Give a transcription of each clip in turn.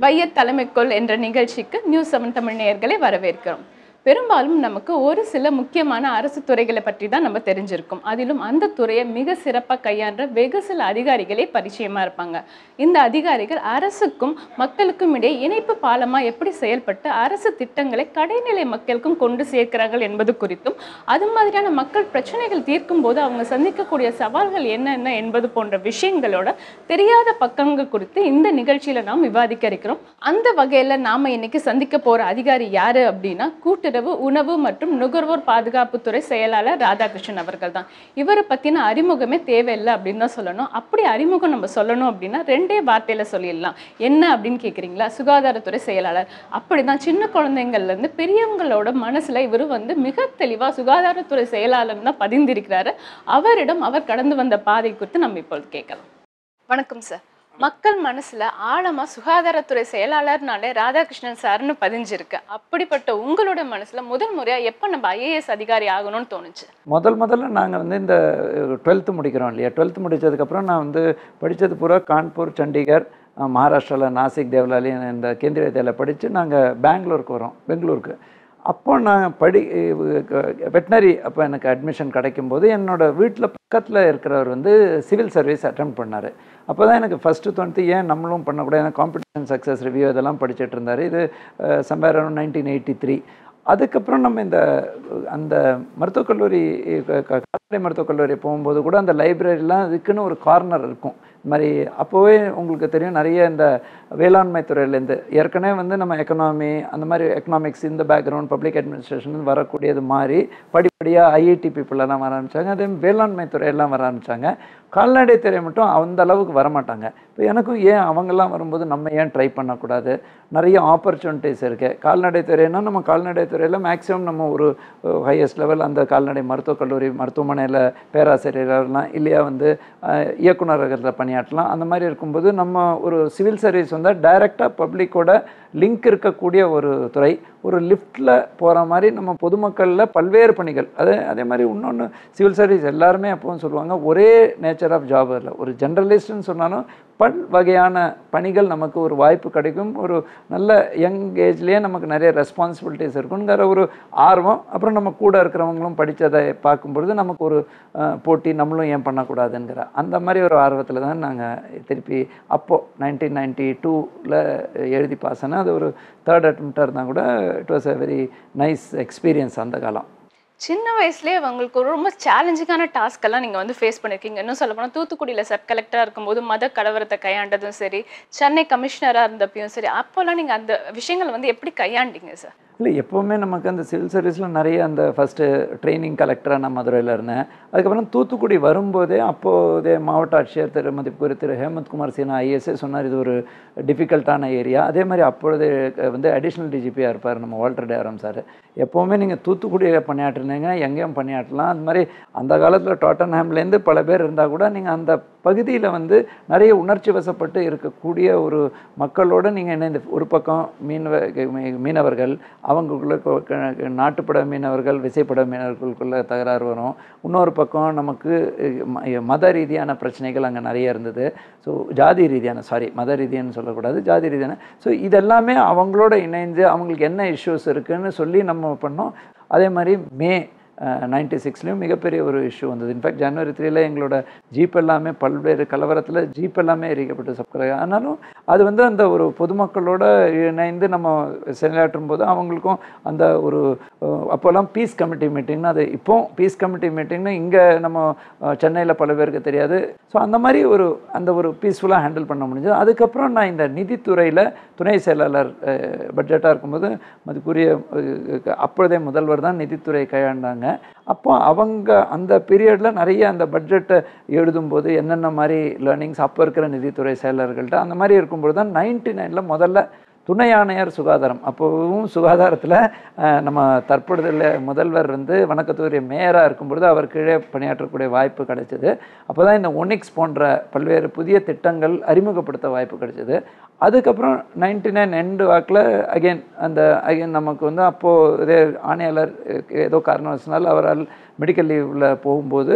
வைய தலைமைக்கோள் என்ற நிகழ்ச்சிக்கு நியூஸ் செவன் தமிழ் நேயர்களை வரவேற்கிறோம் பெரும்பாலும் நமக்கு ஒரு சில முக்கியமான அரசு துறைகளை பற்றி தான் நம்ம தெரிஞ்சிருக்கோம் அதிலும் அந்த துறையை மிக சிறப்பாக கையாண்ட வெகு சில அதிகாரிகளே பரிச்சயமா இருப்பாங்க இந்த அதிகாரிகள் அரசுக்கும் மக்களுக்கும் இடையே இணைப்பு பாலமா எப்படி செயல்பட்டு அரசு திட்டங்களை கடைநிலை மக்களுக்கும் கொண்டு சேர்க்கிறார்கள் என்பது குறித்தும் அது மாதிரியான மக்கள் பிரச்சனைகள் தீர்க்கும் போது அவங்க சந்திக்கக்கூடிய சவால்கள் என்னென்ன என்பது போன்ற விஷயங்களோட தெரியாத பக்கங்கள் குறித்து இந்த நிகழ்ச்சியில நாம் விவாதிக்க இருக்கிறோம் அந்த வகையில நாம இன்னைக்கு சந்திக்க போற அதிகாரி யாரு அப்படின்னா கூட்டுறவு உணவு மற்றும் நுகர்வோர் பாதுகாப்புத்துறை செயலாளர் ராதாகிருஷ்ணன் அவர்கள் தான் இவரை பத்தின அறிமுகமே தேவையில்லை அப்படின்னு தான் சொல்லணும் அப்படி அறிமுகம் நம்ம சொல்லணும் அப்படின்னா ரெண்டே வார்த்தையில சொல்லிடலாம் என்ன அப்படின்னு கேக்குறீங்களா சுகாதாரத்துறை செயலாளர் அப்படிதான் சின்ன குழந்தைங்கள்ல இருந்து பெரியவங்களோட மனசுல இவர் வந்து மிக தெளிவா சுகாதாரத்துறை செயலாளர் தான் பதிந்திருக்கிறாரு அவரிடம் அவர் கடந்து வந்த பாதை குறித்து நம்ம இப்பொழுது கேட்கலாம் வணக்கம் சார் மக்கள் மனசுல ஆழமா சுகாதாரத்துறை செயலாளர்னாலே ராதாகிருஷ்ணன் சார்னு பதிஞ்சிருக்கு அப்படிப்பட்ட உங்களோட மனசுல முதல் முறையா எப்ப நம்ம ஐஏஎஸ் அதிகாரி ஆகணும்னு தோணுச்சு முதல் முதல்ல நாங்கள் வந்து இந்த டுவெல்த்து முடிக்கிறோம் இல்லையா டுவெல்த்து முடித்ததுக்கப்புறம் நான் வந்து படித்தது பூரா கான்பூர் சண்டிகர் அஹ், மகாராஷ்டிராவில் நாசிக் தேவலாலி இந்த கேந்திரிய வித்யாலயில் படித்து நாங்கள் பெங்களூருக்கு வரோம் பெங்களூருக்கு அப்போ நான் படி வெட்டினரி அப்போ எனக்கு அட்மிஷன் கிடைக்கும்போது என்னோட வீட்டில் பக்கத்தில் இருக்கிறவர் வந்து சிவில் சர்வீஸ் அட்டன் பண்ணார் அப்போ தான் எனக்கு ஃபஸ்ட்டு தோணுது ஏன் நம்மளும் பண்ணக்கூடாது ஏன்னா காம்படிஷன் சக்ஸஸ் ரிவ்யூ இதெல்லாம் படிச்சுட்டு இருந்தார் இது somewhere around nineteen eighty three அதுக்கப்புறம் நம்ம இந்த அந்த மருத்துவக் கல்லூரி க- க- கால்நடை மருத்துவக் கல்லூரி போகும்போது கூட அந்த லைப்ரரிலாம் இதுக்குன்னு ஒரு கார்னர் இருக்கும் இந்த மாதிரி அப்போவே உங்களுக்கு தெரியும் நிறைய இந்த வேளாண்மை துறையிலேருந்து ஏற்கனவே வந்து நம்ம எக்கனாமி அந்த மாதிரி எக்கனாமிக்ஸ் இந்த பேக்ரவுண்ட் பப்ளிக் அட்மினிஸ்ட்ரேஷன் வரக்கூடியது மாதிரி படிப்படியாக ஐஐடி பீப்புளெல்லாம் வர ஆரம்பிச்சாங்க அதே மாதிரி வேளாண்மை துறையெல்லாம் வர ஆரம்பிச்சாங்க கால்நடை துறை மட்டும் அந்த அளவுக்கு வரமாட்டாங்க இப்போ எனக்கும் ஏன் அவங்கெல்லாம் வரும்போது நம்ம ஏன் ட்ரை பண்ணக்கூடாது நிறைய ஆப்பர்ச்சுனிட்டிஸ் இருக்குது கால்நடை துறைனா நம்ம கால்நடை துறையில் மேக்ஸிமம் நம்ம ஒரு ஹையஸ்ட் லெவல் அந்த கால்நடை மருத்துவக் கல்லூரி மருத்துவமனையில் பேராசிரியர்லாம் இல்லையா வந்து அஹ், இயக்குனரகத்தில் பணியாற்றலாம் அந்த மாதிரி இருக்கும்போது நம்ம ஒரு சிவில் சர்வீஸ் வந்து டைரெக்டாக பப்ளிக்கோட லிங்க் இருக்கக்கூடிய ஒரு துறை ஒரு லிஃப்ட்டில் போகிற மாதிரி நம்ம பொதுமக்களில் பல்வேறு பணிகள் அதே அதே மாதிரி இன்னொன்று சிவில் சர்வீஸ் எல்லாருமே அப்பவும் சொல்லுவாங்க ஒரே நேச்சர் ஆஃப் ஜாப் இல்லை ஒரு ஜென்ரலிஸ்ட்னு சொன்னாலும் பல் வகையான பணிகள் நமக்கு ஒரு வாய்ப்பு கிடைக்கும் ஒரு நல்ல யங் ஏஜ்லேயே நமக்கு நிறைய ரெஸ்பான்சிபிலிட்டிஸ் இருக்குங்கிற ஒரு ஆர்வம் அப்புறம் நம்ம கூட இருக்கிறவங்களும் படித்ததை பார்க்கும்பொழுது நமக்கு ஒரு அஹ், போட்டி நம்மளும் ஏன் பண்ணக்கூடாதுங்கிற அந்த மாதிரி ஒரு ஆர்வத்தில் தான் நாங்கள் திருப்பி அப்போது நைன்டீன் நைன்டி டூவில் எழுதி பாஸ் ஆனால் அது ஒரு தேர்ட் அட்டம்ப்டாக இருந்தால் கூட it was a very nice experience அந்த காலம் சின்ன வயசுலயே உங்களுக்கு ஒரு ரொம்ப சேலஞ்சிங்கான டாஸ்க் எல்லாம் நீங்க வந்து ஃபேஸ் பண்ணிருக்கீங்க இன்னும் சொல்ல போனா தூத்துக்குடியில சப் கலெக்டரா இருக்கும்போது மத கலவரத்தை கையாண்டதும் சரி சென்னை கமிஷனரா இருந்தப்பையும் சரி அப்போல்லாம் நீங்க அந்த விஷயங்களை வந்து எப்படி கையாண்டீங்க சார் இல்லை எப்போவுமே நமக்கு அந்த சிவில் சர்வீஸில் நிறைய அந்த ஃபஸ்ட்டு ட்ரைனிங் கலெக்டராக நான் மதுரையில் இருந்தேன் அதுக்கப்புறம் தூத்துக்குடி வரும்போதே அப்போதே மாவட்ட ஆட்சியர் திரு மதிப்புக்குரிய திரு ஹேமந்த் குமார் சின்ஹா ஐஎஸ்ஏ சொன்னார் இது ஒரு டிஃபிகல்ட்டான ஏரியா அதே மாதிரி அப்பொழுது வந்து அடிஷ்னல் டிஜிபியாக இருப்பார் நம்ம வால்டர் டேரம் சார் எப்போவுமே நீங்கள் தூத்துக்குடியில் பணியாற்றினீங்கன்னா எங்கேயும் பணியாற்றலாம் அது மாதிரி அந்த காலத்தில் டாட்டன்ஹாம்லேருந்து பல பேர் இருந்தால் கூட நீங்கள் அந்த பகுதியில் வந்து நிறைய உணர்ச்சி வசப்பட்டு இருக்கக்கூடிய ஒரு மக்களோடு நீங்கள் இணைந்து ஒரு பக்கம் மீனவ மீ- மீனவர்கள் அவங்களுக்குள்ள கொ- க- நாட்டுப்பட மீனவர்கள் விசைப்பட மீனவர்களுக்குள்ள தகராறு வரும் இன்னொரு பக்கம் நமக்கு அஹ், ம- மத ரீதியான பிரச்சனைகள் அங்கே நிறைய இருந்தது ஸோ ஜாதி ரீதியான சாரி மத ரீதியான்னு சொல்லக்கூடாது ஜாதி ரீதியான ஸோ இதெல்லாமே அவங்களோட இணைந்து அவங்களுக்கு என்ன இஷ்யூஸ் இருக்குன்னு சொல்லி நம்ம பண்ணோம் அதே மாதிரி மே நைன்டி சிக்ஸ்லேயும் மிகப்பெரிய ஒரு இஷ்யூ வந்தது இன்ஃபேக்ட் ஜனவரி த்ரீல எங்களோட ஜீப் எல்லாமே பல்வேறு கலவரத்தில் ஜீப் எல்லாமே எரிக்கப்பட்டு சப்கரை ஆனாலும் அது வந்து அந்த ஒரு பொதுமக்களோட இணைந்து நம்ம செயலாற்றும் போது அவங்களுக்கும் அந்த ஒரு அஹ், அப்போல்லாம் பீஸ் கமிட்டி மீட்டிங்னு அது இப்போ பீஸ் கமிட்டி மீட்டிங்னு இங்கே நம்ம சென்னையில் பல பேருக்கு தெரியாது ஸோ அந்த மாதிரி ஒரு அந்த ஒரு பீஸ்ஃபுல்லாக ஹேண்டில் பண்ண முடிஞ்சது அதுக்கப்புறம் நான் இந்த நிதித்துறையில் துணை செயலாளர் பட்ஜெட்டாக இருக்கும்போது மதுக்குரிய அஹ், அப்பொழுதே முதல்வர் தான் நிதித்துறை கையாண்டாங்க அப்போ அவங்க அந்த பீரியடில் நிறைய அந்த பட்ஜெட்டை எழுதும்போது என்னென்ன மாதிரி லேர்னிங்ஸ் அப்போ இருக்கிற நிதித்துறை செயலர்கள்ட்ட அந்த மாதிரி இருக்கும்போது தான் நைன்டி நைனில் முதல்ல துணை ஆணையர் சுகாதாரம் அப்போவும் சுகாதாரத்தில் நம்ம தற்பொழுதுள்ள முதல்வர் வந்து வணக்கத்துக்குரிய மேயராக இருக்கும்பொழுது அவர் கீழே பணியாற்றக்கூடிய வாய்ப்பு கிடைச்சது அப்போ தான் இந்த ஒனிக்ஸ் போன்ற பல்வேறு புதிய திட்டங்கள் அறிமுகப்படுத்த வாய்ப்பு கிடைச்சது அதுக்கப்புறம் நைன்டி நைன் எண்டு வாக்கில் அகைன் அந்த அகைன் நமக்கு வந்து அப்போது இதே ஆணையாளர் அஹ், ஏதோ காரணவசனால் அவரால் மெடிக்கல் லீவில் போகும்போது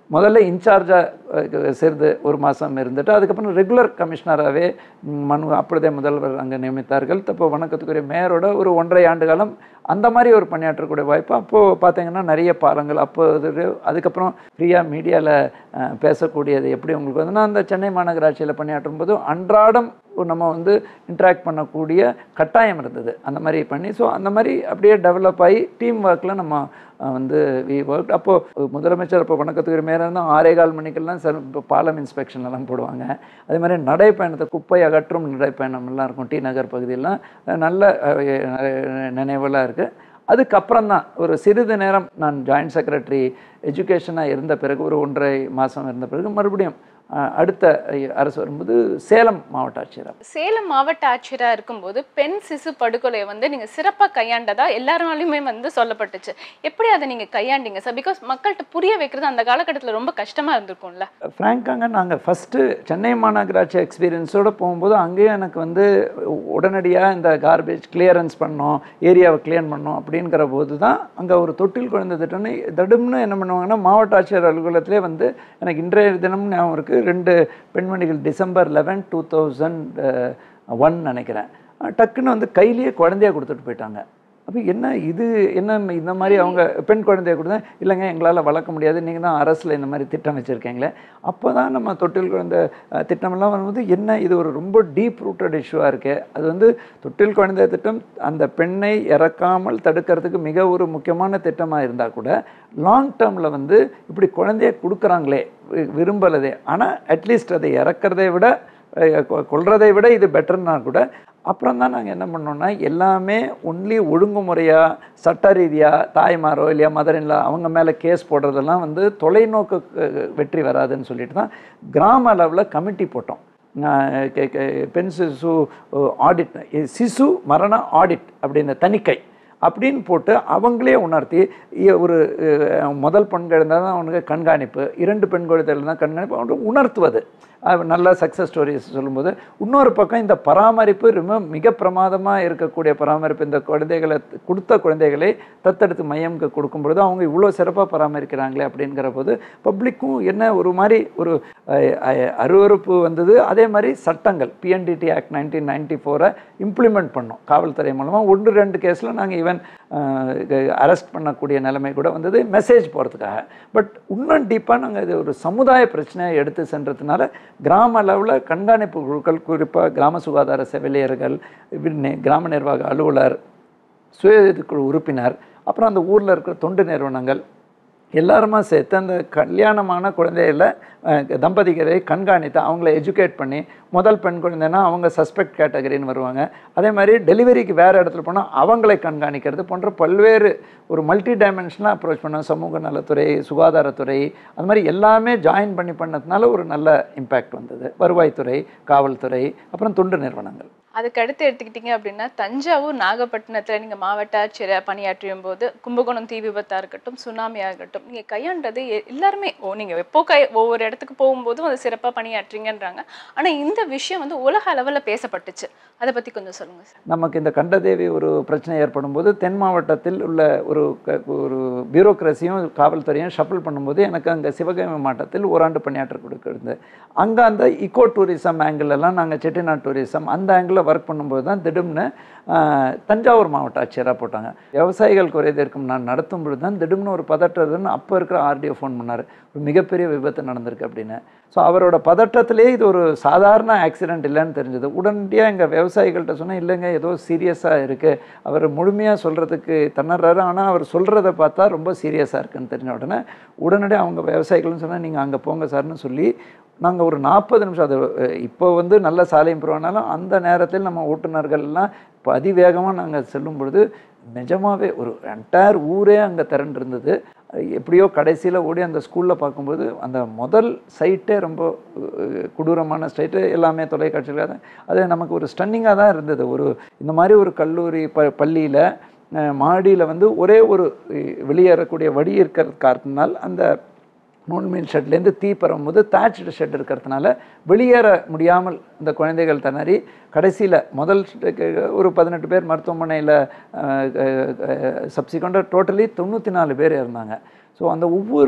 முதல்ல இன்சார்ஜாக சேர்ந்து ஒரு மாதம் இருந்துட்டு அதுக்கப்புறம் ரெகுலர் கமிஷனராகவே மனு அப்பொழுதே முதல்வர் அங்கே நியமித்தார்கள் இப்போ வணக்கத்துக்குரிய மேயரோட ஒரு ஒன்றரை ஆண்டு காலம் அந்த மாதிரி ஒரு பணியாற்றக்கூடிய வாய்ப்பு அப்போது பார்த்தீங்கன்னா நிறைய பாலங்கள் அப்போ இது அதுக்கப்புறம் ஃப்ரீயாக மீடியாவில் பேசக்கூடியது எப்படி உங்களுக்கு வந்துன்னா அந்த சென்னை மாநகராட்சியில் பணியாற்றும் போது அன்றாடம் நம்ம வந்து இன்ட்ராக்ட் பண்ணக்கூடிய கட்டாயம் இருந்தது அந்த மாதிரி பண்ணி ஸோ அந்த மாதிரி அப்படியே டெவலப் ஆகி டீம் ஒர்க்கில் நம்ம அஹ், வந்து வி ஒர்க் அப்போது முதலமைச்சர் அப்போ வணக்கத்துக்கு மேலே இருந்தால் ஆறே கால் மணிக்கெல்லாம் சார் இப்போ பாலம் இன்ஸ்பெக்ஷன் எல்லாம் போடுவாங்க அதே மாதிரி நடைப்பயணத்தை குப்பை அகற்றும் நடைப்பயணம் எல்லாம் இருக்கும் டி நகர் பகுதியெல்லாம் அஹ், நல்ல அஹ், நினைவெல்லாம் இருக்குது அதுக்கப்புறம் தான் ஒரு சிறிது நேரம் நான் ஜாயின்ட் செக்ரட்டரி எஜுகேஷனாக இருந்த பிறகு ஒரு ஒன்றரை மாதம் இருந்த பிறகு மறுபடியும் அஹ், அடுத்த அஹ், அரசு வரும்போது சேலம் மாவட்ட ஆட்சியராக சேலம் மாவட்ட ஆட்சியரா இருக்கும்போது பெண் சிசு படுகொலையை வந்து நீங்க சிறப்பா கையாண்டதா எல்லாராலையுமே வந்து சொல்லப்பட்டுச்சு எப்படி அதை நீங்க கையாண்டீங்க சார் பிகாஸ் மக்கள்கிட்ட புரிய வைக்கிறது அந்த காலகட்டத்துல ரொம்ப கஷ்டமா இருந்திருக்கும்ல ஃப்ராங்காங்க நாங்கள் ஃபஸ்ட்டு சென்னை மாநகராட்சி எக்ஸ்பீரியன்ஸோடு போகும்போது அங்கேயும் எனக்கு வந்து உடனடியாக இந்த கார்பேஜ் கிளியரன்ஸ் பண்ணோம் ஏரியாவை கிளியர் பண்ணோம் அப்படிங்கிற போது தான் அங்கே ஒரு தொட்டில் குழந்தை திட்டம்னு திடம்னு என்ன பண்ணுவாங்கன்னா மாவட்ட ஆட்சியர் அலுவலகத்திலே வந்து எனக்கு இன்றைய தினம் ஞாபகம் இருக்குது ரெண்டு பெண்மணிகள் December eleven two thousand one நினைக்கிறேன் டக்குன்னு வந்து கையிலேயே குழந்தைய கொடுத்துட்டு போயிட்டாங்க அப்போ என்ன இது என்ன இந்த மாதிரி அவங்க பெண் குழந்தைய கொடுத்தா இல்லைங்க எங்களால் வளர்க்க முடியாது நீங்கள் தான் அரசில் இந்த மாதிரி திட்டம் வச்சுருக்கீங்களே அப்போ தான் நம்ம தொட்டில் குழந்தை அஹ், திட்டமெல்லாம் வரும்போது என்ன இது ஒரு ரொம்ப டீப் ரூட்டட் இஷ்யூவாக இருக்கு அது வந்து தொட்டில் குழந்தை திட்டம் அந்த பெண்ணை இறக்காமல் தடுக்கிறதுக்கு மிக ஒரு முக்கியமான திட்டமாக இருந்தால் கூட லாங் டேர்மில் வந்து இப்படி குழந்தைய கொடுக்குறாங்களே வி- விரும்பலதே ஆனால் அட்லீஸ்ட் அதை இறக்கிறதை விட அஹ், கொ- கொல்றதை விட இது பெட்டர்னா கூட அப்புறம் தான் நாங்கள் என்ன பண்ணோம்னா எல்லாமே ஒன்லி ஒழுங்குமுறையாக சட்ட ரீதியாக தாய்மாரோ இல்லையா மதரின்லா அவங்க மேலே கேஸ் போடுறதெல்லாம் வந்து தொலைநோக்கு அஹ், வெற்றி வராதுன்னு சொல்லிட்டு தான் கிராம அளவில் கமிட்டி போட்டோம் அஹ், கே- கே- பெண் சிசு ஆடிட் சிசு மரண ஆடிட் அப்படின்னு தணிக்கை அப்படின்னு போட்டு அவங்களே உணர்த்தி இ- ஒரு அஹ், முதல் பெண் குழந்தை தான் அவனுக்கு கண்காணிப்பு இரண்டு பெண் குழந்தைகள் தான் கண்காணிப்பு அவனுக்கு உணர்த்துவது அது நல்ல சக்ஸஸ் ஸ்டோரிஸ் சொல்லும்போது இன்னொரு பக்கம் இந்த பராமரிப்பு ரொம்ப மிக பிரமாதமாக இருக்கக்கூடிய பராமரிப்பு இந்த குழந்தைகளை கொடுத்த குழந்தைகளை தத்தெடுத்து மையம்க்கு கொடுக்கும் பொழுது அவங்க இவ்வளோ சிறப்பாக பராமரிக்கிறாங்களே அப்படிங்கிற போது பப்ளிக்கும் என்ன ஒரு மாதிரி ஒரு அஹ், அஹ், அருவருப்பு வந்தது அதே மாதிரி சட்டங்கள் பிஎன்டிடி ஆக்ட் நைன்டீன் நைன்டி ஃபோரை இம்ப்ளிமெண்ட் பண்ணோம் காவல்துறை மூலமாக ஒன்று ரெண்டு கேஸில் நாங்கள் ஈவன் அரெஸ்ட் பண்ணக்கூடிய நிலைமை கூட வந்தது மெசேஜ் போகிறதுக்காக பட் இன்னும் டீப்பாக நாங்கள் இது ஒரு சமுதாய பிரச்சனையை எடுத்து சென்றதுனால கிராம அளவில் கண்காணிப்பு குழுக்கள் குறிப்பாக கிராம சுகாதார செவிலியர்கள் வி- நி- கிராம நிர்வாக அலுவலர் சுய குழு உறுப்பினர் அப்புறம் அந்த ஊரில் இருக்கிற தொண்டு நிறுவனங்கள் எல்லாருமா சேர்த்து அந்த கல்யாணமான குழந்தைகளை அஹ், தம்பதிகளை கண்காணித்து அவங்கள எஜுகேட் பண்ணி முதல் பெண் குழந்தைன்னா அவங்க சஸ்பெக்ட் கேட்டகரின்னு வருவாங்க அதே மாதிரி டெலிவரிக்கு வேறு இடத்துல போனால் அவங்களை கண்காணிக்கிறது போன்ற பல்வேறு ஒரு மல்டி டைமென்ஷனாக அப்ரோச் பண்ணோம் சமூக நலத்துறை சுகாதாரத்துறை அது மாதிரி எல்லாமே ஜாயின் பண்ணி பண்ணதுனால ஒரு நல்ல இம்பேக்ட் வந்தது வருவாய்த்துறை காவல்துறை அப்புறம் தொண்டு நிறுவனங்கள் அதுக்கு அடுத்து எடுத்துக்கிட்டீங்க அப்படின்னா தஞ்சாவூர் நாகப்பட்டினத்துல நீங்க மாவட்ட ஆட்சியரை பணியாற்றியும் போது கும்பகோணம் தீ விபத்தா இருக்கட்டும் சுனாமியா இருக்கட்டும் நீங்க கையாண்டது எ- எல்லாருமே ஓ நீங்க எப்போ கை ஒவ்வொரு இடத்துக்கு போகும்போதும் அது சிறப்பா பணியாற்றீங்கன்றாங்க ஆனா இந்த விஷயம் வந்து உலக அளவுல பேசப்பட்டுச்சு அதை பத்தி கொஞ்சம் சொல்லுங்க சார் நமக்கு இந்த கண்டதேவி ஒரு பிரச்சனை ஏற்படும் போது தென் மாவட்டத்தில் உள்ள ஒரு க- ஒரு பியூரோக்ரஸியும் காவல்துறையும் ஷஃபிள் பண்ணும்போது எனக்கு அங்கே சிவகங்கை மாவட்டத்தில் ஓராண்டு பணியாற்ற கொடுக்கிறது அங்கே அந்த இக்கோ டூரிசம் ஆங்கிள் எல்லாம் நாங்கள் செட்டிநாடு டூரிசம் அந்த ஆங்கிளில் ஒர்க் பண்ணும்போது தான் திடும்னு ஆஹ், தஞ்சாவூர் மாவட்ட ஆட்சியராக போட்டாங்க விவசாயிகள் குறை தீர்க்கும் நான் நடத்தும் பொழுது தான் திடும்னு ஒரு பதற்றதுன்னு அப்போ இருக்கிற ஆர்டிஓ ஃபோன் பண்ணார் ஒரு மிகப்பெரிய விபத்து நடந்திருக்கு அப்படின்னு ஸோ அவரோட பதற்றத்திலே இது ஒரு சாதாரண ஆக்சிடென்ட் இல்லைன்னு தெரிஞ்சது உடனடியாக எங்கள் விவசாயிகள்கிட்ட சொன்னேன் இல்லைங்க ஏதோ சீரியஸாக இருக்குது அவர் முழுமையாக சொல்கிறதுக்கு தன்னறாரு ஆனால் அவர் சொல்கிறத பார்த்தா ரொம்ப சீரியஸாக இருக்குன்னு தெரிஞ்ச உடனே உடனடியாக அவங்க விவசாயிகள்னு சொன்னால் நீங்கள் அங்கே போங்க சார்னு சொல்லி நாங்கள் ஒரு நாற்பது நிமிஷம் அது அஹ், இப்போ வந்து நல்ல சாலை இம்ப்ரூவ் ஆனாலும் அந்த நேரத்தில் நம்ம ஓட்டுநர்கள்லாம் இப்போ அதிவேகமாக நாங்கள் செல்லும் பொழுது நிஜமாவே ஒரு என்டையர் ஊரே அங்கே திரண்டு இருந்தது எப்படியோ கடைசியில் ஓடி அந்த ஸ்கூலில் பார்க்கும்போது அந்த முதல் சைட்டே ரொம்ப அஹ், கொடூரமான சைட்டு எல்லாமே தொலைக்காட்சியில் தான் அது நமக்கு ஒரு ஸ்டன்னிங்காக தான் இருந்தது ஒரு இந்த மாதிரி ஒரு கல்லூரி ப பள்ளியில் மாடியில் வந்து ஒரே ஒரு அஹ், வெளியேறக்கூடிய வழி இருக்கிற காரணத்தினால் அந்த நூல்மீன் ஷெட்லேருந்து தீ பரவும்போது தேட்ச்டு ஷெட் இருக்கிறதுனால வெளியேற முடியாமல் இந்த குழந்தைகள் திணறி கடைசியில் முதல் ஷெட்டுக்கு ஒரு பதினெட்டு பேர் மருத்துவமனையில் சப்சிக்வெண்ட்டாக டோட்டலி தொண்ணூற்றி நாலு பேர் இருந்தாங்க ஸோ அந்த ஒவ்வொரு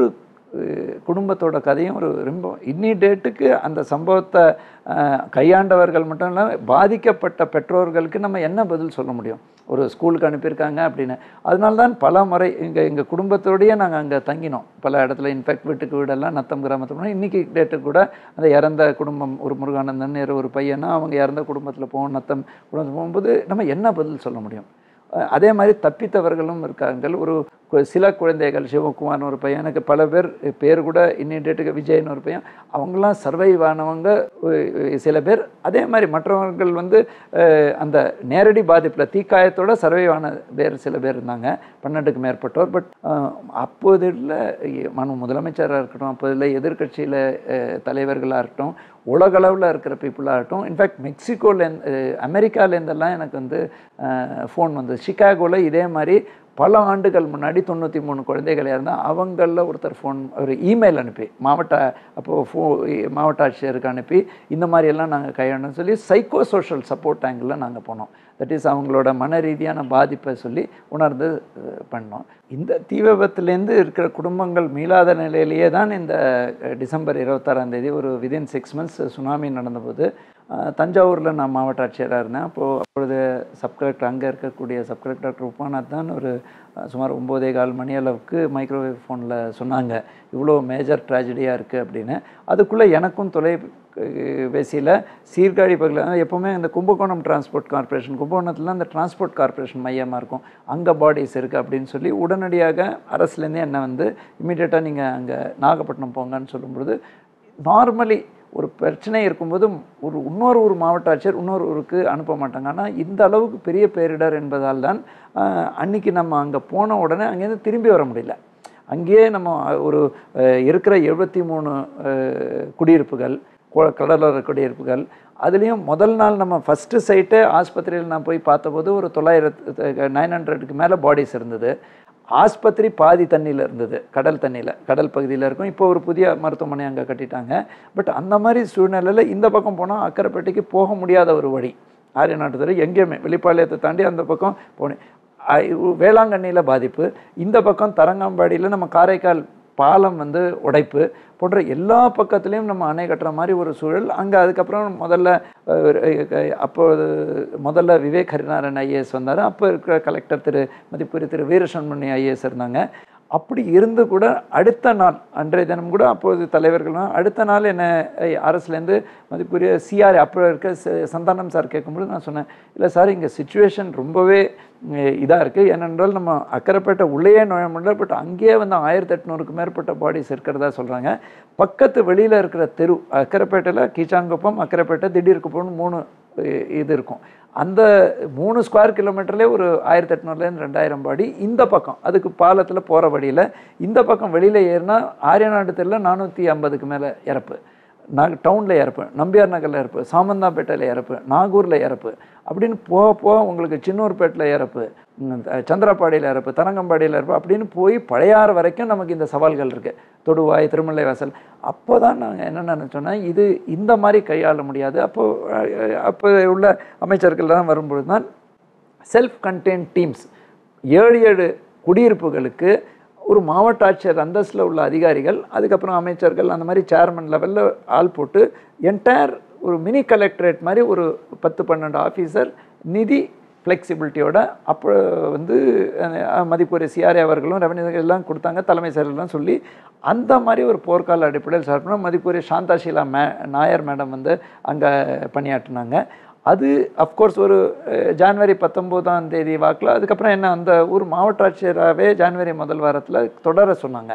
அஹ், குடும்பத்தோட கதையும் ஒரு ரொம்ப இன்னி டேட்டுக்கு அந்த சம்பவத்தை அஹ், கையாண்டவர்கள் மட்டும் இல்லாமல் பாதிக்கப்பட்ட பெற்றோர்களுக்கு நம்ம என்ன பதில் சொல்ல முடியும் ஒரு ஸ்கூலுக்கு அனுப்பியிருக்காங்க அப்படின்னு அதனால தான் பல முறை இங்கே எங்கள் குடும்பத்தோடயே நாங்கள் அங்கே தங்கினோம் பல இடத்துல இன்ஃபேக்ட் வீட்டுக்கு வீடெல்லாம் நத்தம் கிராமத்தில் போனோம் இன்றைக்கி டேட்டுக்கு கூட அந்த இறந்த குடும்பம் ஒரு முருகானந்தன் ஒரு பையனா அவங்க இறந்த குடும்பத்தில் போவோம் நத்தம் குடும்பத்தில் போகும்போது நம்ம என்ன பதில் சொல்ல முடியும் அஹ் அதே மாதிரி தப்பித்தவர்களும் இருக்காங்க ஒரு கு- சில குழந்தைகள் சிவகுமார்னு ஒரு பையன் எனக்கு பல பேர் பேர் கூட இன்னி டேட்டுக்கு விஜய்னு ஒரு பையன் அவங்களாம் சர்வைவ் ஆனவங்க அஹ் சில பேர் அதே மாதிரி மற்றவர்கள் வந்து அஹ் அந்த நேரடி பாதிப்பில் தீக்காயத்தோட சர்வைவ் ஆன பேர் சில பேர் இருந்தாங்க பன்னெண்டுக்கு மேற்பட்டோர் பட் அப்போதில் மனு முதலமைச்சராக இருக்கட்டும் அப்போதில் எதிர்க்கட்சியில் தலைவர்களாக இருக்கட்டும் உலகளவில் இருக்கிற பீப்புளாகட்டும் இன்ஃபேக்ட் மெக்சிகோலேருந்து அமெரிக்காலேருந்தெல்லாம் எனக்கு வந்து ஃபோன் வந்தது சிகாகோவில் இதே மாதிரி பல ஆண்டுகள் முன்னாடி தொண்ணூற்றி மூணு குழந்தைகள் இருந்தால் அவங்களில் ஒருத்தர் ஃபோன் ஒரு இமெயில் அனுப்பி மாவட்ட அப்போது ஃபோ மாவட்ட ஆட்சியருக்கு அனுப்பி இந்த மாதிரியெல்லாம் நாங்கள் கையாண்டோம்னு சொல்லி சைக்கோ சோஷியல் சப்போர்ட் ஆங்கிளில் நாங்கள் போனோம் தட் இஸ் அவங்களோட மன ரீதியான பாதிப்பை சொல்லி உணர்ந்து அஹ், பண்ணோம் இந்த தீ விபத்துலேருந்து இருக்கிற குடும்பங்கள் மீளாத நிலையிலேயே தான் இந்த அஹ், டிசம்பர் இருபத்தாறாம் தேதி ஒரு விதின் சிக்ஸ் மந்த்ஸ் சுனாமி நடந்தபோது அஹ், தஞ்சாவூரில் நான் மாவட்ட ஆட்சியராக இருந்தேன் அப்போது அப்பொழுது சப் கலெக்டர் அங்கே இருக்கக்கூடிய சப் கலெக்டர் டாக்டர் உப்பாநாத் தான் ஒரு அஹ், சுமார் ஒம்போதே கால் மணி அளவுக்கு மைக்ரோவேவ் ஃபோனில் சொன்னாங்க இவ்வளோ மேஜர் ட்ராஜடியாக இருக்குது அப்படின்னு அதுக்குள்ளே எனக்கும் தொலை பேசியில் சீர்காழி பகுதியில் எப்போவுமே இந்த கும்பகோணம் டிரான்ஸ்போர்ட் கார்ப்பரேஷன் கும்பகோணத்தில் அந்த டிரான்ஸ்போர்ட் கார்ப்பரேஷன் மையமாக இருக்கும் அங்கே பாடிஸ் இருக்குது அப்படின்னு சொல்லி உடனடியாக அரசுலேருந்தே என்னை வந்து இமீடியட்டாக நீங்கள் அங்கே நாகப்பட்டினம் போங்கன்னு சொல்லும்பொழுது நார்மலி ஒரு பிரச்சனை இருக்கும்போது ஒரு இன்னொரு ஒரு மாவட்ட ஆட்சியர் இன்னொரு ஊருக்கு அனுப்ப மாட்டாங்க ஆனால் இந்த அளவுக்கு பெரிய பேரிடர் என்பதால் தான் ஆஹ், அன்னைக்கு நம்ம அங்கே போன உடனே அங்கேருந்து திரும்பி வர முடியல அங்கேயே நம்ம ஒரு அஹ், இருக்கிற எழுபத்தி மூணு குடியிருப்புகள் கொ- கடலோர குடியிருப்புகள் அதுலேயும் முதல் நாள் நம்ம ஃபஸ்ட்டு சைட்டே ஆஸ்பத்திரியில் நான் போய் பார்த்தபோது ஒரு தொள்ளாயிரத்து நைன் ஹண்ட்ரடுக்கு மேலே பாடிஸ் இருந்தது ஆஸ்பத்திரி பாதி தண்ணியில் இருந்தது கடல் தண்ணியில் கடல் பகுதியில் இருக்கும் இப்போ ஒரு புதிய மருத்துவமனை அங்கே கட்டிட்டாங்க பட் அந்த மாதிரி சூழ்நிலையில் இந்த பக்கம் போனால் அக்கரைப்பேட்டைக்கு போக முடியாத ஒரு வழி ஆரிய நாட்டுத்துறை எங்கேயுமே வெளிப்பாளையத்தை தாண்டி அந்த பக்கம் போனேன் வேளாங்கண்ணியில் பாதிப்பு இந்த பக்கம் தரங்கம்பாடியில் நம்ம காரைக்கால் பாலம் வந்து உடைப்பு போன்ற எல்லா பக்கத்துலேயும் நம்ம அணை கட்டுற மாதிரி ஒரு சூழல் அங்கே அதுக்கப்புறம் முதல்ல அஹ், அஹ், அப்போது முதல்ல விவேக் ஹரிநாராயண் ஐஏஎஸ் வந்தார் அப்போ இருக்கிற கலெக்டர் திரு மதிப்புரி திரு வீரசண்மணி ஐஏஎஸ் இருந்தாங்க அப்படி இருந்து கூட அடுத்த நாள் அன்றைய தினம் கூட அப்போது தலைவர்கள்லாம் அடுத்த நாள் என்ன அஹ், அரசுலேருந்து மதிப்புரிய சிஆர் அப்போ இருக்க ச- சந்தானம் சார் கேட்கும்போது நான் சொன்னேன் இல்லை சார் இங்கே சுச்சுவேஷன் ரொம்பவே இதாக இருக்குது ஏனென்றால் நம்ம அக்கரைப்பேட்டை உள்ளேயே நுழைய முடியல பட் அங்கேயே வந்து ஆயிரத்தி எட்நூறுக்கு மேற்பட்ட பாடிஸ் இருக்கிறதா சொல்கிறாங்க பக்கத்து வெளியில் இருக்கிற தெரு அக்கரைப்பேட்டையில் கீச்சாங்குப்பம் அக்கரைப்பேட்டை திடீர்குப்பம்னு மூணு அஹ், இது இருக்கும் அந்த மூணு ஸ்கொயர் கிலோமீட்டர்லேயே ஒரு ஆயிரத்தி எட்நூறுலேருந்து ரெண்டாயிரம் பாடி இந்த பக்கம் அதுக்கு பாலத்தில் போகிற வழியில் இந்த பக்கம் வெளியில் ஏறினா ஆரியநாடு தெருல நானூற்றி ஐம்பதுக்கு மேலே இறப்பு நாக டவுனில் இறப்பு நம்பியார் நகரில் இறப்பு சாமந்தாப்பேட்டையில் இறப்பு நாகூரில் இறப்பு அப்படின்னு போக போக உங்களுக்கு சின்னூர்பேட்டில் இறப்பு ம், சந்திரப்பாடியில் இறப்பு தரங்கம்பாடியில் இறப்பு அப்படின்னு போய் பழையாறு வரைக்கும் நமக்கு இந்த சவால்கள் இருக்குது தொடுவாய் திருமலை வாசல் அப்போ தான் நாங்கள் என்ன நினச்சோன்னா இது இந்த மாதிரி கையாள முடியாது அப்போது அப்போ உள்ள அமைச்சர்கள்லாம் வரும்பொழுது தான் செல்ஃப் கண்டெய்ன் டீம்ஸ் ஏழு ஏழு குடியிருப்புகளுக்கு ஒரு மாவட்ட ஆட்சியர் அந்தஸ்தில் உள்ள அதிகாரிகள் அதுக்கப்புறம் அமைச்சர்கள் அந்த மாதிரி சேர்மன் லெவலில் ஆள் போட்டு என்டையர் ஒரு மினி கலெக்டரேட் மாதிரி ஒரு பத்து பன்னெண்டு ஆஃபீஸர் நிதி ஃப்ளெக்சிபிலிட்டியோட அப்போ வந்து அஹ், மதிப்புரிய சிஆர்ஏ அவர்களும் ரெவன்யூ எல்லாம் கொடுத்தாங்க தலைமை செயலர்லாம் சொல்லி அந்த மாதிரி ஒரு போர்க்கால அடிப்படையில் சார்பணும் மதிப்புரிய சாந்தாஷீலா மே நாயர் மேடம் வந்து அங்கே பணியாற்றினாங்க அது அஃப்கோர்ஸ் ஒரு அஹ், ஜான்வரி பத்தொம்போதாம் தேதி வாக்கில் அதுக்கப்புறம் என்ன அந்த ஊர் மாவட்ட ஆட்சியராகவே ஜான்வரி முதல் வாரத்தில் தொடர சொன்னாங்க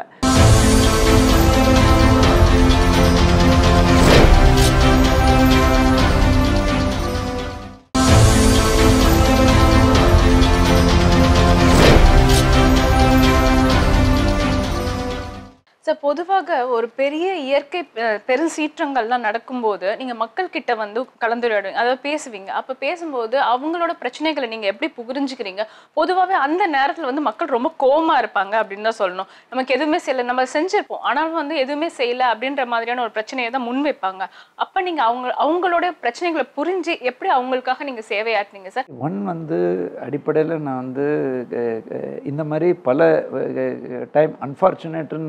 சார் பொதுவாக ஒரு பெரிய இயற்கை அஹ், பெருசீற்றங்கள்லாம் நடக்கும்போது நீங்க மக்கள் கிட்ட வந்து கலந்துரையாடுவீங்க அதாவது பேசுவீங்க அப்ப பேசும்போது அவங்களோட பிரச்சனைகளை நீங்க எப்படி புரிஞ்சுக்கிறீங்க பொதுவாகவே அந்த நேரத்துல வந்து மக்கள் ரொம்ப கோவமா இருப்பாங்க அப்படின்னு தான் சொல்லணும் நமக்கு எதுவுமே செய்யல நம்ம செஞ்சிருப்போம் ஆனாலும் வந்து எதுவுமே செய்யல அப்படின்ற மாதிரியான ஒரு பிரச்சனையை தான் முன்வைப்பாங்க அப்ப நீங்க அவங்க அவங்களோட பிரச்சனைகளை புரிஞ்சு எப்படி அவங்களுக்காக நீங்க சேவையாற்றுனீங்க சார் ஒன் வந்து அடிப்படையில் நான் வந்து அஹ், அஹ், இந்த மாதிரி பல டைம் அன்ஃபார்ச்சுனேட்டுன்னு நான் சொல்லுவேன்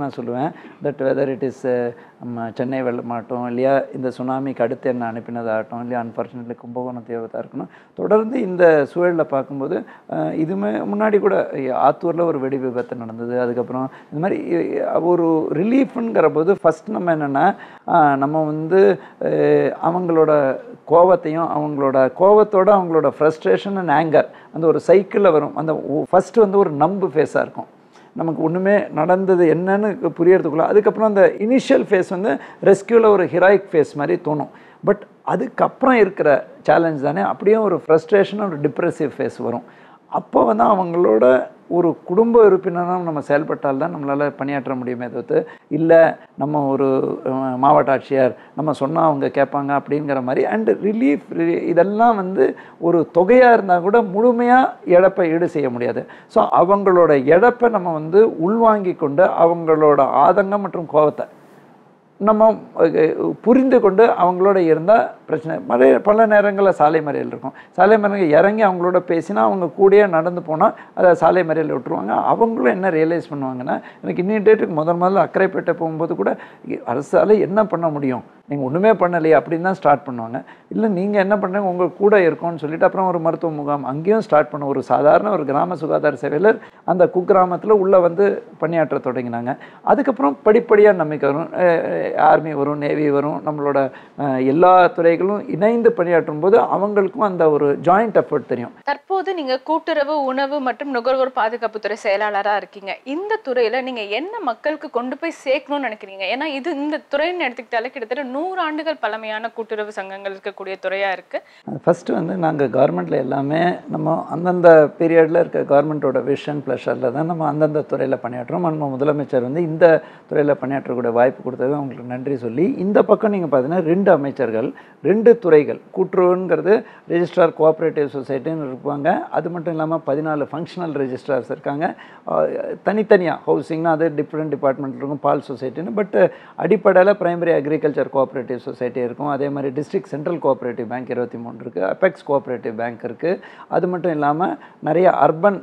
தட் வெதர் இட் இஸ் நம்ம சென்னை வெள்ளமாட்டம் இல்லையா இந்த சுனாமிக்கு அடுத்து என்ன அனுப்பினதாகட்டும் இல்லையா அன்ஃபார்ச்சுனேட்லி கும்பகோணம் தேவதாக இருக்கணும் தொடர்ந்து இந்த சூழலில் பார்க்கும்போது அஹ், இதுமே முன்னாடி கூட ஆத்தூரில் ஒரு வெடி விபத்து நடந்தது அதுக்கப்புறம் இந்த மாதிரி அஹ், ஒரு ரிலீஃப்ங்கிற போது ஃபஸ்ட் நம்ம என்னென்னா நம்ம வந்து அஹ், அவங்களோட கோவத்தையும் அவங்களோட கோவத்தோட அவங்களோட ஃப்ரஸ்ட்ரேஷன் அண்ட் ஆங்கர் அந்த ஒரு சைக்கிளில் வரும் அந்த ஃபஸ்ட்டு வந்து ஒரு நம்பு ஃபேஸாக இருக்கும் நமக்கு ஒன்றுமே நடந்தது என்னன்னு புரியறதுக்குள்ள அதுக்கப்புறம் அந்த இனிஷியல் ஃபேஸ் வந்து ரெஸ்கியூவில் ஒரு ஹிராயிக் ஃபேஸ் மாதிரி தோணும் பட் அதுக்கப்புறம் இருக்கிற சேலஞ்ச் தானே அப்படியே ஒரு ஃப்ரஸ்ட்ரேஷன் ஒரு டிப்ரெசிவ் ஃபேஸ் வரும் அப்போ வந்து அவங்களோட ஒரு குடும்ப உறுப்பினராக நம்ம செயல்பட்டால் தான் நம்மளால் பணியாற்ற முடியுமே தவிர்த்து இல்லை நம்ம ஒரு அஹ், மாவட்ட ஆட்சியர் நம்ம சொன்னால் அவங்க கேட்பாங்க அப்படிங்கிற மாதிரி அண்ட் ரிலீஃப் இதெல்லாம் வந்து ஒரு தொகையாக இருந்தால் கூட முழுமையாக இழப்பை ஈடு செய்ய முடியாது ஸோ அவங்களோட இழப்பை நம்ம வந்து உள்வாங்கி கொண்டு அவங்களோட ஆதங்கம் மற்றும் கோபத்தை நம்ம அஹ், புரிந்து கொண்டு அவங்களோட இருந்தால் பிரச்சனை நிறைய பல நேரங்களில் சாலை மறியல் இருக்கும் சாலை மறியல் இறங்கி அவங்களோட பேசினா அவங்க கூடயே நடந்து போனால் அதை சாலை மறியல் விட்டுருவாங்க அவங்களும் என்ன ரியலைஸ் பண்ணுவாங்கன்னா எனக்கு இன்னி டேட்டுக்கு முதல் முதல்ல அக்கரைப்பேட்டை போகும்போது கூட அரசால் என்ன பண்ண முடியும் நீங்கள் ஒன்றுமே பண்ணலையே அப்படின்னு தான் ஸ்டார்ட் பண்ணுவாங்க இல்லை நீங்கள் என்ன பண்ணுறீங்க உங்கள் கூட இருக்கோம்னு சொல்லிட்டு அப்புறம் ஒரு மருத்துவ முகாம் அங்கேயும் ஸ்டார்ட் பண்ண ஒரு சாதாரண ஒரு கிராம சுகாதார சேவையாளர் அந்த குக்கிராமத்தில் உள்ளே வந்து பணியாற்ற தொடங்கினாங்க அதுக்கப்புறம் படிப்படியாக நம்பிக்கை வரும் ஆர்மி வரும் நேவி வரும் நம்மளோட அஹ், எல்லா துறைகளும் இணைந்து பணியாற்றும் போது அவங்களுக்கும் அந்த ஒரு ஜாயிண்ட் எஃபர்ட் தெரியும் தற்போது நீங்க கூட்டுறவு உணவு மற்றும் நுகர்வோர் பாதுகாப்புத்துறை செயலாளரா இருக்கீங்க இந்த துறையில நீங்க என்ன மக்களுக்கு கொண்டு போய் சேர்க்கணும்னு நினைக்கிறீங்க ஏன்னா இது இந்த துறைன்னு எடுத்துக்கிட்டாலே கிட்டத்தட்ட நூறு ஆண்டுகள் பழமையான கூட்டுறவு சங்கங்கள் இருக்கக்கூடிய துறையா இருக்கு ஃபஸ்ட்டு வந்து நாங்கள் கவர்மெண்ட்டில் எல்லாமே நம்ம அந்தந்த பீரியடில் இருக்க கவர்மெண்ட்டோட விஷன் ப்ளஷரில் தான் நம்ம அந்தந்த துறையில் பணியாற்றுறோம் நம்ம முதலமைச்சர் வந்து இந்த துறையில் பணியாற்றக்கூடிய வாய்ப்பு கொடுத்தது அவங்களுக்கு நன்றி சொல்லி இந்த பக்கம் நீங்கள் பார்த்தீங்கன்னா ரெண்டு அமைச்சர்கள் ரெண்டு துறைகள் கூட்டுறவுங்கிறது ரெஜிஸ்ட்ரார் கோஆப்ரேட்டிவ் சொசைட்டின்னு இருப்பாங்க அது மட்டும் இல்லாமல் பதினாலு ஃபங்க்ஷனல் ரெஜிஸ்ட்ரார்ஸ் இருக்காங்க தனித்தனியாக ஹவுசிங்னா அது டிஃப்ரெண்ட் டிபார்ட்மெண்ட் இருக்கும் பால் சொசைட்டின்னு பட் அடிப்படையில் பிரைமரி அக்ரிகல்ச்சர் கோஆப்ரேட்டிவ் சொசைட்டி இருக்கும் அதே மாதிரி டிஸ்ட்ரிக்ட் சென்ட்ரல் கோஆப்ரேட்டிவ் பேங்க் இருபத்தி மூணு இருக்குது அபெக்ஸ் கோஆப்ரேட்டிவ் பேங்க் இருக்குது அது மட்டும் இல்லாமல் நிறைய அர்பன்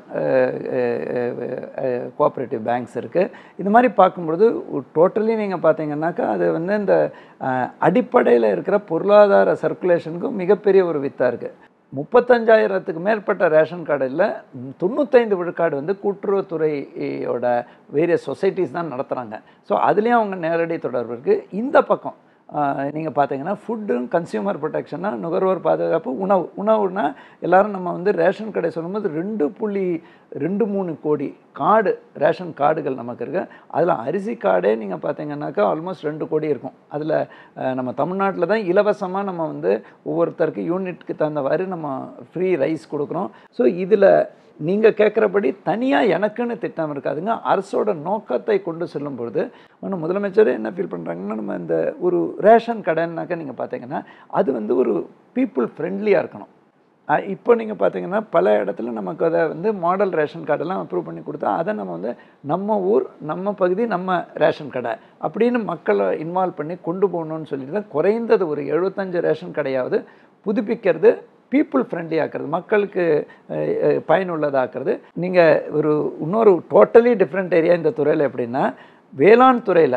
கோஆப்ரேட்டிவ் பேங்க்ஸ் இருக்குது இது மாதிரி பார்க்கும்பொழுது டோட்டலி நீங்கள் பார்த்தீங்கன்னாக்கா அது வந்து இந்த அடிப்படையில் இருக்கிற பொருளாதார சர்க்குலேஷனுக்கு மிகப்பெரிய ஒரு வித்தாக இருக்குது முப்பத்தஞ்சாயிரத்துக்கு மேற்பட்ட ரேஷன் கார்டில் தொண்ணூத்தைந்து விழுக்காடு வந்து கூட்டுறவுத்துறையோட வேரியஸ் சொசைட்டிஸ் தான் நடத்துகிறாங்க ஸோ அதுலேயும் அவங்க நேரடி தொடர்பு இருக்குது இந்த பக்கம் நீங்கள் பார்த்தீங்கன்னா ஃபுட்டும் கன்சியூமர் ப்ரொடெக்ஷனா நுகர்வோர் பாதுகாப்பு உணவு உணவுனா எல்லாரும் நம்ம வந்து ரேஷன் கடை சொல்லும்போது ரெண்டு புள்ளி ரெண்டு மூணு கோடி கார்டு ரேஷன் கார்டுகள் நமக்கு இருக்குது அதில் அரிசி கார்டே நீங்கள் பார்த்தீங்கன்னாக்கா ஆல்மோஸ்ட் ரெண்டு கோடி இருக்கும் அதில் நம்ம தமிழ்நாட்டில் தான் இலவசமாக நம்ம வந்து ஒவ்வொருத்தருக்கு யூனிட்க்கு தகுந்தவாறு நம்ம ஃப்ரீ ரைஸ் கொடுக்குறோம் ஸோ இதில் நீங்கள் கேட்குறபடி தனியாக எனக்குன்னு திட்டம் இருக்காதுங்க அரசோட நோக்கத்தை கொண்டு செல்லும் பொழுது ஒன்று முதலமைச்சர் என்ன ஃபீல் பண்ணுறாங்கன்னா நம்ம இந்த ஒரு ரேஷன் கடைன்னாக்கா நீங்கள் பார்த்தீங்கன்னா அது வந்து ஒரு பீப்புள் ஃப்ரெண்ட்லியாக இருக்கணும் அஹ் இப்போ நீங்கள் பார்த்தீங்கன்னா பல இடத்துல நமக்கு அதை வந்து மாடல் ரேஷன் கார்டெல்லாம் அப்ரூவ் பண்ணி கொடுத்தா அதை நம்ம வந்து நம்ம ஊர் நம்ம பகுதி நம்ம ரேஷன் கடை அப்படின்னு மக்களை இன்வால்வ் பண்ணி கொண்டு போகணும்னு சொல்லிட்டு தான் குறைந்தது ஒரு எழுபத்தஞ்சு ரேஷன் கடையாவது புதுப்பிக்கிறது பீப்புள் ஃப்ரெண்ட்லி ஆக்கிறது மக்களுக்கு அஹ், அஹ், பயனுள்ளதாக்குறது நீங்கள் ஒரு இன்னொரு டோட்டலி டிஃப்ரெண்ட் ஏரியா இந்த துறையில் எப்படின்னா வேளாண் துறையில்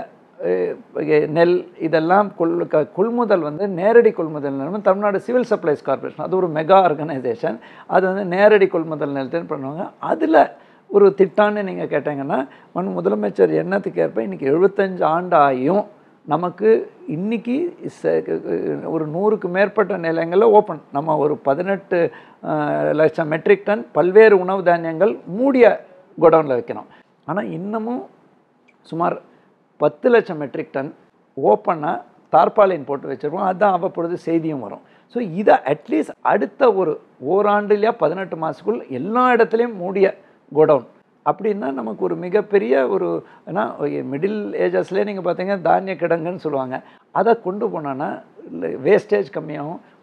நெல் இதெல்லாம் கொள் க- கொள்முதல் வந்து நேரடி கொள்முதல் நிலையம் தமிழ்நாடு சிவில் சப்ளைஸ் கார்ப்பரேஷன் அது ஒரு மெகா ஆர்கனைசேஷன் அது வந்து நேரடி கொள்முதல் நிலையத்தில் பண்ணுவாங்க அதில் ஒரு திட்டம்னு நீங்கள் கேட்டிங்கன்னா மன் முதலமைச்சர் எண்ணத்துக்கு ஏற்ப இன்றைக்கி எழுபத்தஞ்சு ஆண்டு ஆகியும் நமக்கு இன்னைக்கு ச- ஒரு நூறுக்கு மேற்பட்ட நிலையங்களில் ஓப்பன் நம்ம ஒரு பதினெட்டு அஹ், லட்சம் மெட்ரிக் டன் பல்வேறு உணவு தானியங்கள் மூடிய குடோனில் வைக்கணும் ஆனால் இன்னமும் சுமார் பத்து லட்சம் மெட்ரிக் டன் ஓப்பனாக தார்பாலின் போட்டு வச்சுருப்போம் அதுதான் அவ்வப்பொழுது செய்தியும் வரும் ஸோ இதை அட்லீஸ்ட் அடுத்த ஒரு ஓராண்டுலையா பதினெட்டு மாதத்துக்குள் எல்லா இடத்துலையும் மூடிய கோடவுன் அப்படின்னா நமக்கு ஒரு மிகப்பெரிய ஒரு ஏன்னா மிடில் ஏஜஸ்லேயே நீங்கள் பார்த்தீங்கன்னா தானிய கிடங்குன்னு சொல்லுவாங்க அதை கொண்டு போனோன்னா வேஸ்டேஜ் கம்மியாகும்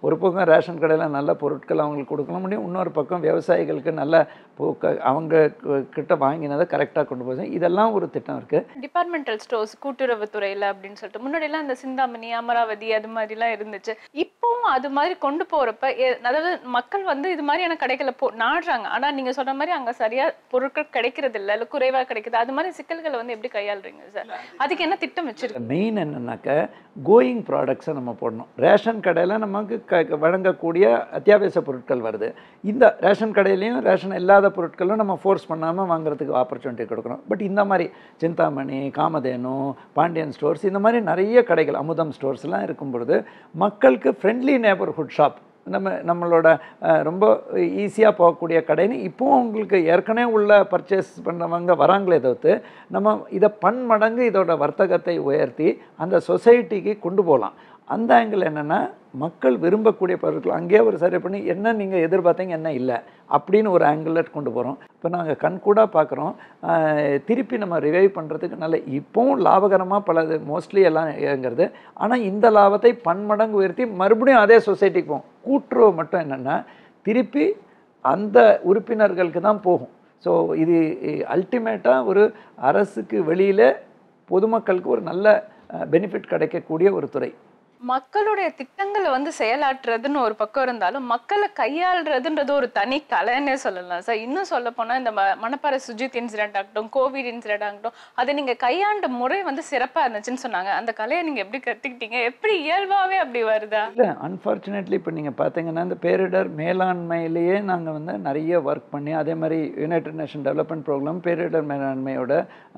ஒரு பக்கம் ரேஷன் கடையில் நல்ல பொருட்கள் அவங்களுக்கு கொடுக்க முடியும் இன்னொரு பக்கம் விவசாயிகளுக்கு நல்ல பூக்க அவங்க கு- கிட்ட வாங்கினதை கரெக்டாக கொண்டு போய் இதெல்லாம் ஒரு திட்டம் இருக்குது டிபார்ட்மெண்டல் ஸ்டோர்ஸ் கூட்டுறவுத்துறையில அப்படின்னு சொல்லிட்டு முன்னாடி எல்லாம் இந்த சிந்தாமணி அமராவதி அது மாதிரிலாம் இருந்துச்சு இப்பவும் அது மாதிரி கொண்டு போறப்ப எ- அதாவது மக்கள் வந்து இது மாதிரியான கடைகளை போ நாடுறாங்க ஆனா நீங்க சொல்ற மாதிரி அங்க சரியா பொருட்கள் கிடைக்கிறது இல்ல இல்ல குறைவா கிடைக்குது அது மாதிரி சிக்கல்களை வந்து எப்படி கையாளுறீங்க சார் அதுக்கு என்ன திட்டம் வச்சிருக்கீங்க மெயின் என்னன்னாக்க கோயிங் ப்ராடக்ட்ஸை நம்ம போடணும் ரேஷன் கடையில் நமக்கு க வழங்கக்கூடிய அத்தியாவசிய பொருட்கள் வருது இந்த ரேஷன் கடையிலையும் ரேஷன் இல்லாத பொருட்களும் நம்ம ஃபோர்ஸ் பண்ணாமல் வாங்குறதுக்கு ஆப்பர்ச்சுனிட்டி கொடுக்குறோம் பட் இந்த மாதிரி சிந்தாமணி காமதேனு பாண்டியன் ஸ்டோர்ஸ் இந்த மாதிரி நிறைய கடைகள் அமுதம் ஸ்டோர்ஸ்லாம் இருக்கும் பொழுது மக்களுக்கு ஃப்ரெண்ட்லி நேபர்ஹுட் ஷாப் நம்ம நம்மளோட அஹ், ரொம்ப ஈஸியாக போகக்கூடிய கடைன்னு இப்போவும் உங்களுக்கு ஏற்கனவே உள்ள பர்ச்சேஸ் பண்ணவங்க வராங்களே தவிர்த்து நம்ம இதை பன்மடங்கு இதோட வர்த்தகத்தை உயர்த்தி அந்த சொசைட்டிக்கு கொண்டு போகலாம் அந்த ஆங்கிள் என்னென்னா மக்கள் விரும்பக்கூடிய பொருட்கள் அங்கேயே ஒரு சரி பண்ணி என்ன நீங்கள் எதிர்பார்த்தீங்க என்ன இல்லை அப்படின்னு ஒரு ஆங்கிளில் கொண்டு போகிறோம் இப்போ நாங்கள் கண்கூடாக பார்க்குறோம் திருப்பி நம்ம ரிவைவ் பண்ணுறதுக்கு நல்ல இப்போவும் லாபகரமாக பலது மோஸ்ட்லி எல்லாம் இயங்குறது ஆனால் இந்த லாபத்தை பன்மடங்கு உயர்த்தி மறுபடியும் அதே சொசைட்டிக்கு போகும் கூட்டுறவு மட்டும் என்னென்னா திருப்பி அந்த உறுப்பினர்களுக்கு தான் போகும் ஸோ இது அல்டிமேட்டாக ஒரு அரசுக்கு வெளியில் பொதுமக்களுக்கு ஒரு நல்ல பெனிஃபிட் கிடைக்கக்கூடிய ஒரு துறை மக்களுடைய திட்டங்களை வந்து செயலாற்றுறதுன்னு ஒரு பக்கம் இருந்தாலும் மக்களை கையாளுறதுன்றது ஒரு தனி கலைன்னே சொல்லலாம் சார் இன்னும் சொல்ல போனா இந்த ம- மணப்பாறை சுஜித் இன்சிடென்ட் ஆகட்டும் கோவிட் இன்சிடென்ட் ஆகட்டும் அதை நீங்க கையாண்ட முறை வந்து சிறப்பா இருந்துச்சுன்னு சொன்னாங்க அந்த கலையை நீங்க எப்படி கத்துக்கிட்டீங்க எப்படி இயல்பாவே அப்படி வருதா இல்லை அன்ஃபார்ச்சுனேட்லி இப்போ நீங்கள் பார்த்தீங்கன்னா இந்த பேரிடர் மேலாண்மையிலேயே நாங்கள் வந்து நிறைய ஒர்க் பண்ணி அதே மாதிரி யுனைடெட் நேஷன் டெவலப்மெண்ட் ப்ரோக்ராம் பேரிடர் மேலாண்மையோட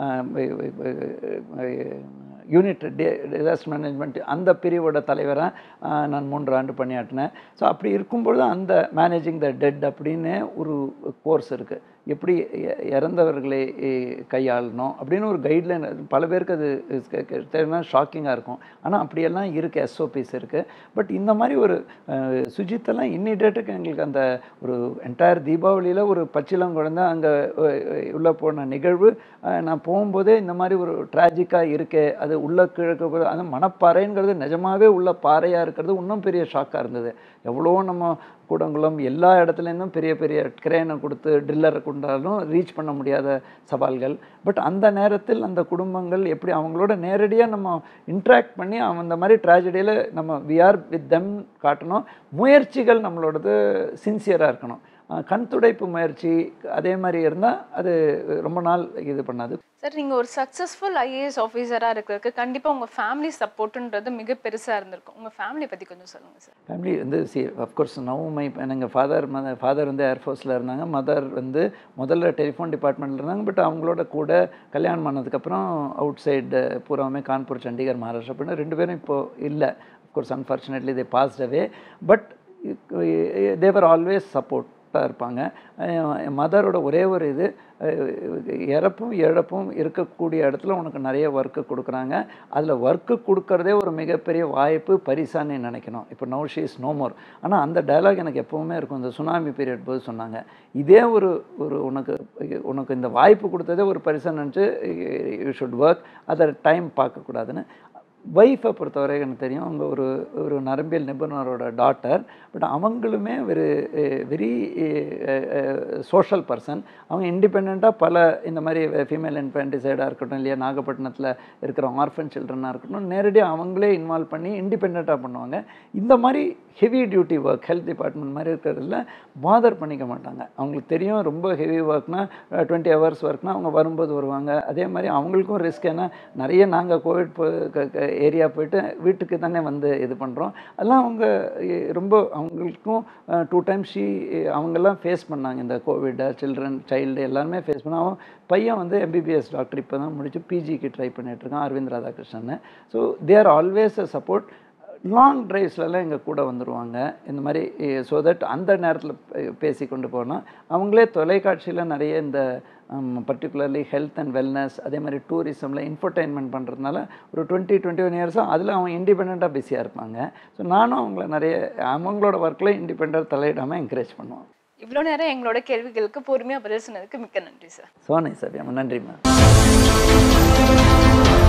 யூனிட் டிசாஸ்டர் மேனேஜ்மெண்ட் அந்த பிரிவோட தலைவராக நான் மூன்று ஆண்டு பணியாற்றினேன் ஸோ அப்படி இருக்கும்பொழுது அந்த மேனேஜிங் த டெட் அப்படின்னு ஒரு கோர்ஸ் இருக்குது எப்படி இ- இறந்தவர்களை இ, கையாளணும் அப்படின்னு ஒரு கைட்லைன் பல பேருக்கு அது தெரியுமா ஷாக்கிங்காக இருக்கும் ஆனால் அப்படியெல்லாம் இருக்குது எஸ்ஓபிஸ் இருக்குது பட் இந்த மாதிரி ஒரு அஹ், சுஜித்தெல்லாம் இன்னிடேட்டுக்கு எங்களுக்கு அந்த ஒரு என்டையர் தீபாவளியில் ஒரு பச்சிளங்குழந்தை அங்கே உள்ளே போன நிகழ்வு அஹ், நான் போகும்போதே இந்த மாதிரி ஒரு ட்ராஜிக்காக இருக்கே அது உள்ள கிழக்கு போது அது மணப்பாறைங்கிறது நிஜமாவே உள்ள பாறையாக இருக்கிறது இன்னும் பெரிய ஷாக்காக இருந்தது எவ்வளோ நம்ம கூடங்குளம் எல்லா இடத்துலேருந்தும் பெரிய பெரிய கிரேனை கொடுத்து ட்ரில்லரை கொண்டாலும் ரீச் பண்ண முடியாத சவால்கள் பட் அந்த நேரத்தில் அந்த குடும்பங்கள் எப்படி அவங்களோட நேரடியாக நம்ம இன்ட்ராக்ட் பண்ணி அவன் அந்த மாதிரி ட்ராஜடியில் நம்ம வி ஆர் வித் தெம் காட்டணும் முயற்சிகள் நம்மளோடது சின்சியராக இருக்கணும் அஹ் கண் துடைப்பு முயற்சி அதே மாதிரி இருந்தால் அது ரொம்ப நாள் இது பண்ணாது சார் நீங்க ஒரு சக்சஸ்ஃபுல் ஐஏஎஸ் ஆஃபீஸரா இருக்கிறதுக்கு கண்டிப்பா உங்க ஃபேமிலி சப்போர்ட்ன்றது மிக பெருசா இருந்திருக்கும் உங்க ஃபேமிலி பத்தி கொஞ்சம் சொல்லுங்க சார் ஃபேமிலி வந்து சி அஃப்கோர்ஸ் நவ் மை எங்கள் ஃபாதர் மதர் ஃபாதர் வந்து ஏர்ஃபோர்ஸில் இருந்தாங்க மதர் வந்து முதல்ல டெலிஃபோன் டிபார்ட்மெண்ட்டில் இருந்தாங்க பட் அவங்களோட கூட கல்யாணம் பண்ணதுக்கப்புறம் அவுட் சைடு பூராவுமே கான்பூர் சண்டிகர் மகாராஷ்டிரா அப்படின்னு ரெண்டு பேரும் இப்போது இல்லை of course unfortunately they passed away but they were always சப்போர்ட்டாக இருப்பாங்க என் மதரோட ஒரே ஒரு இது அஹ், இறப்பும் இழப்பும் இருக்கக்கூடிய இடத்துல உனக்கு நிறைய ஒர்க்கு கொடுக்குறாங்க அதில் ஒர்க்கு கொடுக்கறதே ஒரு மிகப்பெரிய வாய்ப்பு பரிசான்னு நினைக்கணும் இப்போ no she is no more ஆனால் அந்த டயலாக் எனக்கு எப்போவுமே இருக்கும் இந்த சுனாமி பீரியட் போது சொன்னாங்க இதே ஒரு ஒரு உனக்கு உனக்கு இந்த வாய்ப்பு கொடுத்ததே ஒரு பரிசா நினச்சி யூ ஷுட் ஒர்க் அதை டைம் பார்க்கக்கூடாதுன்னு ஒய்ஃபை பொறுத்தவரை எனக்கு தெரியும் அவங்க ஒரு ஒரு நரம்பியல் நிபுணரோட டாட்டர் பட் அவங்களுமே ஒரு வெரி சோஷியல் பர்சன் அவங்க இண்டிபெண்ட்டாக பல இந்த மாதிரி ஃபீமேல் இன்ஃபென்டிசைடாக இருக்கட்டும் இல்லையா நாகப்பட்டினத்தில் இருக்கிற ஆர்ஃபன் சில்ட்ரனாக இருக்கட்டும் நேரடியாக அவங்களே இன்வால்வ் பண்ணி இண்டிபெண்ட்டாக பண்ணுவாங்க இந்த மாதிரி heavy duty work health department மாதிரி இருக்கிறதுல பாதர் பண்ணிக்க மாட்டாங்க அவங்களுக்கு தெரியும் ரொம்ப ஹெவி ஒர்க்னா டுவெண்ட்டி ஹவர்ஸ் ஒர்க்னா அவங்க வரும்போது வருவாங்க அதே மாதிரி அவங்களுக்கும் ரிஸ்க் ஏன்னா நிறைய நாங்கள் கோவிட் ஏரியா போயிட்டு வீட்டுக்கு தானே வந்து இது பண்ணுறோம் அதெல்லாம் அவங்க எ- ரொம்ப அவங்களுக்கும் டூ டைம்ஸ் ஷீ அவங்கெல்லாம் ஃபேஸ் பண்ணாங்க இந்த கோவிட்டை சில்ட்ரன் சைல்டு எல்லாருமே ஃபேஸ் பண்ண அவன் பையன் வந்து எம்பிபிஎஸ் டாக்டர் இப்போ தான் முடிச்சு பிஜிக்கு ட்ரை பண்ணிகிட்ருக்கான் Aravind Radhakrishnan so they are always a support long ட்ரைவ்ஸ்லலாம் எங்கள் கூட வந்துடுவாங்க இந்த மாதிரி ஸோ தட் அந்த நேரத்தில் பேசி கொண்டு போனால் அவங்களே தொலைக்காட்சியில் நிறைய இந்த பர்டிகுலர்லி ஹெல்த் அண்ட் வெல்னஸ் அதே மாதிரி டூரிசமில் இன்ஃபர்டைன்மெண்ட் பண்ணுறதுனால ஒரு டுவெண்ட்டி டுவெண்ட்டி ஒன் இயர்ஸாக அதில் அவங்க இண்டிபெண்ட்டாக பிஸியாக இருப்பாங்க ஸோ நானும் அவங்கள நிறைய அவங்களோட ஒர்க்கில் இண்டிபெண்ட்டாக தலையிடாமல் என்கரேஜ் பண்ணுவோம் இவ்வளோ நேரம் எங்களோட கேள்விகளுக்கு பொறுமையா பதில் சொன்னதுக்கு மிக்க நன்றி சார் சோனை சார் நன்றிம்மா